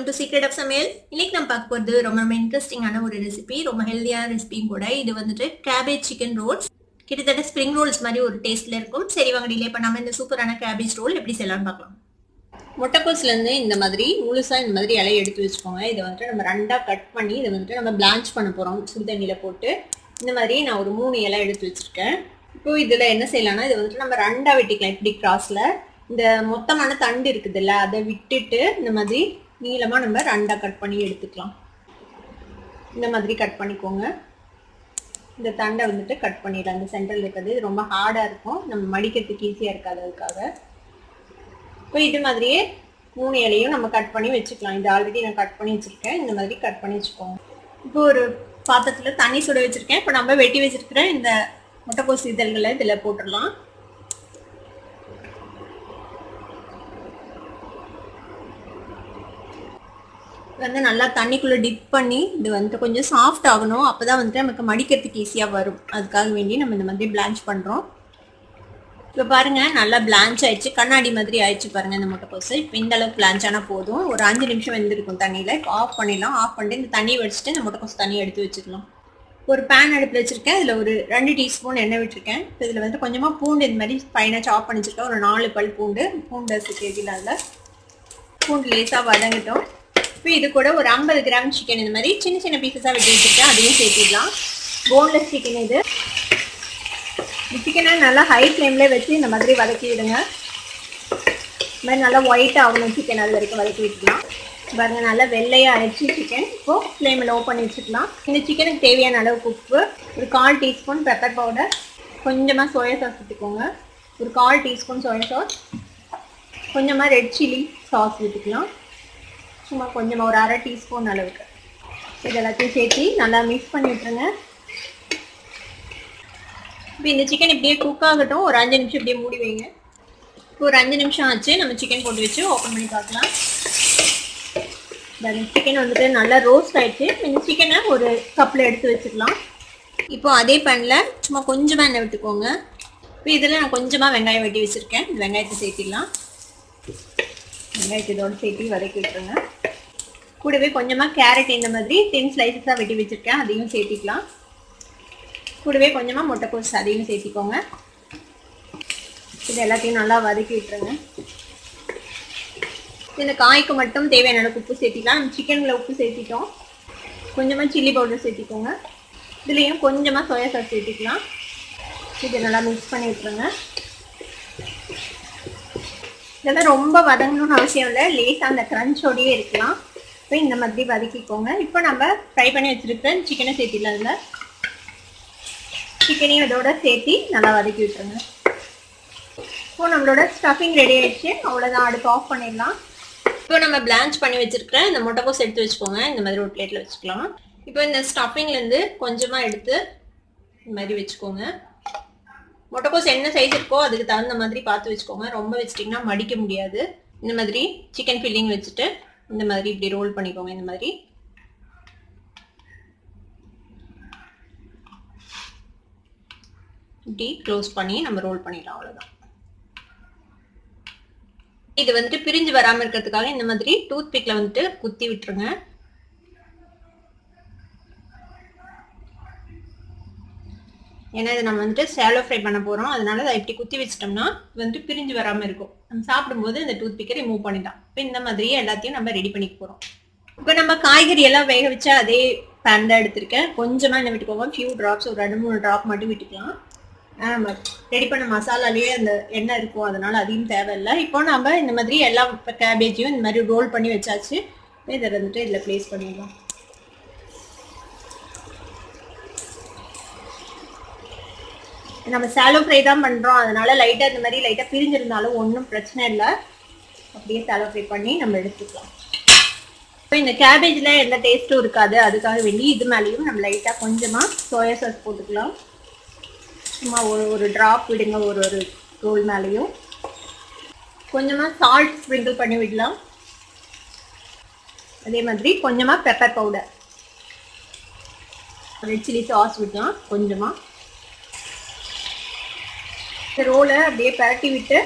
to secret of சமையல் இன்னைக்கு நம்ம பார்க்க போகிறது ரொம்ப ரொம்ப இன்ட்ரெஸ்டிங்கான ஒரு ரெசிபி ரொம்ப ஹெல்தியான ரெசிபியும் கூட இது வந்துட்டு கேபேஜ் சிக்கன் ரோல்ஸ் கிட்டத்தட்ட ஸ்ப்ரிங் ரோல்ஸ் மாதிரி ஒரு டேஸ்ட்ல இருக்கும் சரி வாங்க டிலே பண்ணாம இந்த சூப்பரான கேபேஜ் ரோல் எப்படி செய்யலாம்னு பார்க்கலாம் முட்டைக்கோஸ்லேருந்து இந்த மாதிரி முழுசாக இந்த மாதிரி இலையை எடுத்து வச்சுக்கோங்க இதை வந்துட்டு நம்ம ரெண்டாக கட் பண்ணி இதை வந்துட்டு நம்ம பிளான்ச் பண்ண போகிறோம் சுடுதண்ணியில் போட்டு இந்த மாதிரி நான் ஒரு மூணு இலை எடுத்து வச்சுருக்கேன் இப்போ இதில் என்ன செய்யலாம்னா இதை வந்துட்டு நம்ம ரெண்டாக வெட்டிக்கலாம் இப்படி கிராஸில் இந்த மொத்தமான தண்டு இருக்குதுல்ல அதை விட்டுட்டு இந்த மாதிரி நீளமாக நம்ம ரெண்டாக கட் பண்ணி எடுத்துக்கலாம் இந்த மாதிரி கட் பண்ணிக்கோங்க இந்த தண்டை வந்துட்டு கட் பண்ணிடலாம் இந்த சென்டரில் இருக்கிறது இது ரொம்ப ஹார்டாக இருக்கும் நம்ம மடிக்கிறதுக்கு ஈஸியாக இருக்காது அதுக்காக இப்போ இது மாதிரியே மூணு இலையும் நம்ம கட் பண்ணி வச்சுக்கலாம் இது ஆல்ரெடி நான் கட் பண்ணி வச்சுருக்கேன் இந்த மாதிரி கட் பண்ணி வச்சுக்கோங்க இப்போ ஒரு பாத்திரத்தில் தண்ணி சுட வச்சிருக்கேன் இப்போ நம்ம வெட்டி வச்சிருக்கிற இந்த முட்டைக்கோஸ் இதழ்களை இதில் போட்டுடலாம் வந்து நல்லா தண்ணிக்குள்ளே டிப் பண்ணி இது வந்துட்டு கொஞ்சம் சாஃப்ட் ஆகணும் அப்போ தான் வந்துட்டு நமக்கு மடிக்கிறதுக்கு ஈஸியாக வரும் அதுக்காக வேண்டி நம்ம இந்த மாதிரி பிளான்ச் பண்ணுறோம் இப்போ பாருங்க நல்லா பிளான்ச் ஆயிடுச்சு கண்ணாடி மாதிரி ஆயிடுச்சு பாருங்க இந்த முட்டைக்கோஸ் இப்போ இந்த அளவுக்கு பிளான்ச் ஆனால் போதும் ஒரு அஞ்சு நிமிஷம் வெந்திருக்கும் தண்ணியில் இப்போ ஆஃப் பண்ணிடலாம் ஆஃப் பண்ணிட்டு இந்த தண்ணி வடிச்சிட்டு இந்த முட்டைக்கோஸ் தண்ணி எடுத்து வச்சுக்கலாம் ஒரு பேன் அடுப்பில் வச்சிருக்கேன் இதில் ஒரு ரெண்டு டீஸ்பூன் எண்ணெய் விட்டுருக்கேன் இப்போ இதில் வந்து கொஞ்சமாக பூண்டு இந்த மாதிரி ஃபைனாக சாப் பண்ணி வச்சிருக்கேன் ஒரு நாலு பல் பூண்டு பூண்டு சேர்த்தில அதில் பூண்டு லேசாக வதங்கட்டும் இப்போ இது கூட ஒரு ஐம்பது கிராம் சிக்கன் இந்த மாதிரி சின்ன சின்ன பீசஸாக வெட்டி வச்சுருக்கேன் அதையும் சேர்த்திடலாம் போன்லெஸ் சிக்கன் இது சிக்கனை நல்லா ஹை ஃப்ளேம்லேயே வச்சு இந்த மாதிரி வதக்கி விடுங்க இந்த மாதிரி நல்லா ஒயிட் ஆகணும் சிக்கன் அது வரைக்கும் வதக்கி விட்டுக்கலாம் பாருங்க நல்லா வெள்ளையாக ஆயிடுச்சு சிக்கன் இப்போது ஃப்ளேமில் ஓப்பன் பண்ணி வச்சுக்கலாம் இந்த சிக்கனுக்கு தேவையான அளவுக்கு உப்பு ஒரு கால் டீஸ்பூன் பெப்பர் பவுடர் கொஞ்சமாக சோயா சாஸ் ஊற்றிக்கோங்க ஒரு கால் டீஸ்பூன் சோயா சாஸ் கொஞ்சமாக ரெட் சில்லி சாஸ் ஊற்றிக்கலாம் சும்மா கொஞ்சமாக ஒரு அரை டீஸ்பூன் அளவுக்கு இது எல்லாத்தையும் சேர்த்து நல்லா மிக்ஸ் பண்ணி விட்டுருங்க இப்போ இந்த சிக்கன் இப்படியே குக் ஆகட்டும் ஒரு அஞ்சு நிமிஷம் இப்படியே மூடி வைங்க இப்போ ஒரு அஞ்சு நிமிஷம் ஆச்சு நம்ம சிக்கன் போட்டு வச்சு ஓப்பன் பண்ணி பார்க்கலாம் சிக்கன் வந்துட்டு நல்லா ரோஸ்ட் ஆயிடுச்சு இந்த சிக்கனை ஒரு கப்பில் எடுத்து வச்சுக்கலாம் இப்போ அதே பேனில் சும்மா கொஞ்சமாக எண்ணெய் விட்டுக்கோங்க இப்போ இதில் நான் கொஞ்சமாக வெங்காயம் வெட்டி வச்சுருக்கேன் இந்த வெங்காயத்தை சேர்த்திடலாம் வெங்காயத்தை இதோடு சேர்த்து வதக்கி விட்டுருங்க கூடவே கொஞ்சமாக கேரட் இந்த மாதிரி டென் ஸ்லைசஸாக வெட்டி வச்சுருக்கேன் அதையும் சேர்த்திக்கலாம் கூடவே கொஞ்சமாக முட்டைக்கோஸ் அதையும் சேர்த்திக்கோங்க இது எல்லாத்தையும் நல்லா வதக்கி விட்டுருங்க இந்த காய்க்கு மட்டும் தேவையான அளவுக்கு உப்பு சேர்த்திக்கலாம் நம்ம சிக்கனில் உப்பு சேர்த்திட்டோம் கொஞ்சமாக சில்லி பவுடர் சேர்த்திக்கோங்க இதுலேயும் கொஞ்சமாக சோயா சாஸ் சேர்த்திக்கலாம் இது நல்லா மிக்ஸ் பண்ணி விட்டுருங்க இதெல்லாம் ரொம்ப வதங்கணும்னு அவசியம் இல்லை லேசாக அந்த க்ரன்ச்சோடையே இருக்கலாம் இப்போ இந்த மாதிரி வதக்கிக்கோங்க இப்போ நம்ம ஃப்ரை பண்ணி வச்சுருக்க சிக்கனை சேர்த்திடலாம் அதில் சிக்கனையும் இதோட சேர்த்து நல்லா வதக்கி விட்டுருங்க இப்போ நம்மளோட ஸ்டஃபிங் ரெடி ஆயிடுச்சு அவ்வளோதான் அடுப்பு ஆஃப் பண்ணிடலாம் இப்போ நம்ம பிளான்ச் பண்ணி வச்சிருக்கிற இந்த முட்டைக்கோஸ் எடுத்து வச்சுக்கோங்க இந்த மாதிரி ஒரு பிளேட்டில் வச்சுக்கலாம் இப்போ இந்த ஸ்டஃபிங்லேருந்து கொஞ்சமாக எடுத்து இந்த மாதிரி வச்சுக்கோங்க முட்டைக்கோஸ் என்ன சைஸ் இருக்கோ அதுக்கு தகுந்த மாதிரி பார்த்து வச்சுக்கோங்க ரொம்ப வச்சிட்டிங்கன்னா மடிக்க முடியாது இந்த மாதிரி சிக்கன் ஃபில்லிங் வச்சுட்டு இந்த மாதிரி இப்படி ரோல் பண்ணிக்கோங்க இந்த மாதிரி இப்படி க்ளோஸ் பண்ணி நம்ம ரோல் பண்ணிடலாம் அவ்வளோதான் இது வந்துட்டு பிரிஞ்சு வராமல் இருக்கிறதுக்காக இந்த மாதிரி டூத் பிக்கில் வந்துட்டு குத்தி விட்டுருங்க ஏன்னா இது நம்ம வந்துட்டு சேலோ ஃப்ரை பண்ண போகிறோம் அதனால அதை இப்படி குத்தி வச்சிட்டோம்னா வந்துட்டு பிரிஞ்சு வராமல் இருக்கும் நம்ம சாப்பிடும்போது இந்த டூத் பிக்கை ரிமூவ் பண்ணிடலாம் இப்போ இந்த மாதிரியே எல்லாத்தையும் நம்ம ரெடி பண்ணிக்க போகிறோம் இப்போ நம்ம காய்கறி எல்லாம் வேக வச்சா அதே பேன் தான் எடுத்திருக்கேன் கொஞ்சமாக என்ன விட்டுக்கோங்க ஃபியூ ட்ராப்ஸ் ஒரு ரெண்டு மூணு ட்ராப் மட்டும் விட்டுக்கலாம் நம்ம ரெடி பண்ண மசாலாலேயே அந்த எண்ணெய் இருக்கும் அதனால அதையும் தேவையில்லை இப்போ நம்ம இந்த மாதிரி எல்லா கேபேஜையும் இந்த மாதிரி ரோல் பண்ணி வச்சாச்சு இதை வந்துட்டு இதில் ப்ளேஸ் பண்ணிடலாம் நம்ம சேலோ ஃப்ரை தான் பண்ணுறோம் அதனால லைட்டாக இந்த மாதிரி லைட்டாக பிரிஞ்சிருந்தாலும் ஒன்றும் பிரச்சனை இல்லை அப்படியே சேலோ ஃப்ரை பண்ணி நம்ம எடுத்துக்கலாம் இப்போ இந்த கேபேஜில் எந்த டேஸ்ட்டும் இருக்காது அதுக்காக வேண்டி இது மேலேயும் நம்ம லைட்டாக கொஞ்சமாக சோயா சாஸ் போட்டுக்கலாம் சும்மா ஒரு ஒரு ட்ராப் விடுங்க ஒரு ஒரு ரோல் மேலேயும் கொஞ்சமாக சால்ட் ஸ்ப்ரிங்கிள் பண்ணி விடலாம் அதே மாதிரி கொஞ்சமாக pepper powder red chilli sauce விடலாம் கொஞ்சமாக இந்த ரோலை அப்படியே பரட்டி விட்டு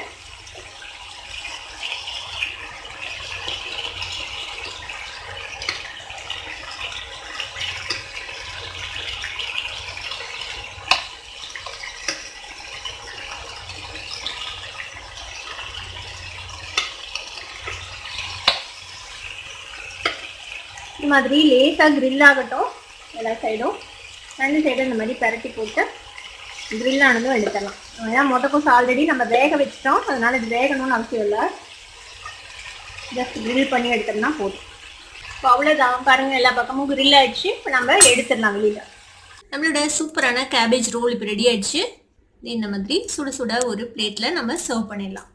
மாதிரி லேசாக grill ஆகட்டும் எல்லா சைடும் ரெண்டு சைடும் இந்த மாதிரி பரட்டி போட்டு grill ஆனதும் எடுத்துடலாம் ஏன்னா முட்டைக்கோஸ் ஆல்ரெடி நம்ம வேக வச்சிட்டோம் அதனால இது வேகணும்னு அவசியம் இல்லை ஜஸ்ட் grill பண்ணி எடுத்தோம்னா போதும் இப்போ அவ்வளோதான் பாருங்க எல்லா பக்கமும் grill ஆயிடுச்சு இப்போ நம்ம எடுத்துடலாம் வெளியில நம்மளோட சூப்பரான கேபேஜ் ரோல் இப்போ ரெடி ஆயிடுச்சு இது இந்த மாதிரி சுட சுட ஒரு பிளேட்டில் நம்ம சர்வ் பண்ணிடலாம்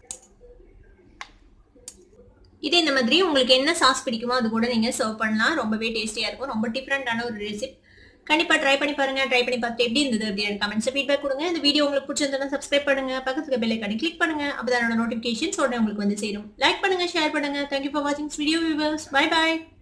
இதே இந்த மாதிரி உங்களுக்கு என்ன சாஸ் பிடிக்குமோ அது கூட நீங்கள் சர்வ் பண்ணலாம் ரொம்பவே டேஸ்டியாக இருக்கும் ரொம்ப டிஃப்ரெண்டான ஒரு ரெசிபி கண்டிப்பாக ட்ரை பண்ணி பாருங்க ட்ரை பண்ணி பார்த்து எப்படி இருந்தது அப்படின்னு கமெண்ட்ஸ் ஃபீட்பேக் கொடுங்க இந்த வீடியோ உங்களுக்கு பிடிச்சிருந்தா சப்ஸ்கிரைப் பண்ணுங்க பக்கத்துக்கு பெல் ஐக்கானி கிளிக் பண்ணுங்க அப்பதான் என்னோட நோட்டிஃபிகேஷன்ஸ் உடனே உங்களுக்கு வந்து சேரும் லைக் பண்ணுங்க ஷேர் பண்ணுங்க தேங்க்யூ ஃபார் வாட்சிங் வீடியோ வியூவர்ஸ் பை பாய்